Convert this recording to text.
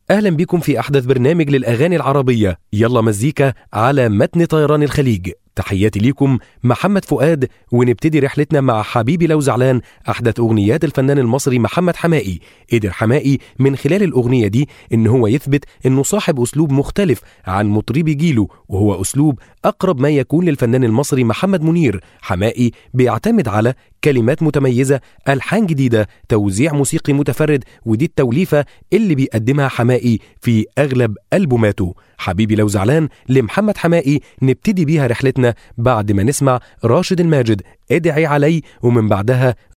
أهلا بكم في أحدث برنامج للأغاني العربية يلا مزيكا على متن طيران الخليج تحياتي ليكم محمد فؤاد ونبتدي رحلتنا مع حبيبي لو زعلان أحدث أغنيات الفنان المصري محمد حمائي قدر حمائي من خلال الأغنية دي إن هو يثبت إنه صاحب أسلوب مختلف عن مطربي جيله وهو أسلوب أقرب ما يكون للفنان المصري محمد منير حمائي بيعتمد على كلمات متميزة ألحان جديدة توزيع موسيقي متفرد ودي التوليفة اللي بيقدمها حمائي في أغلب ألبوماته حبيبي لو زعلان لمحمد حمائي نبتدي بيها رحلتنا بعد ما نسمع راشد الماجد ادعي علي ومن بعدها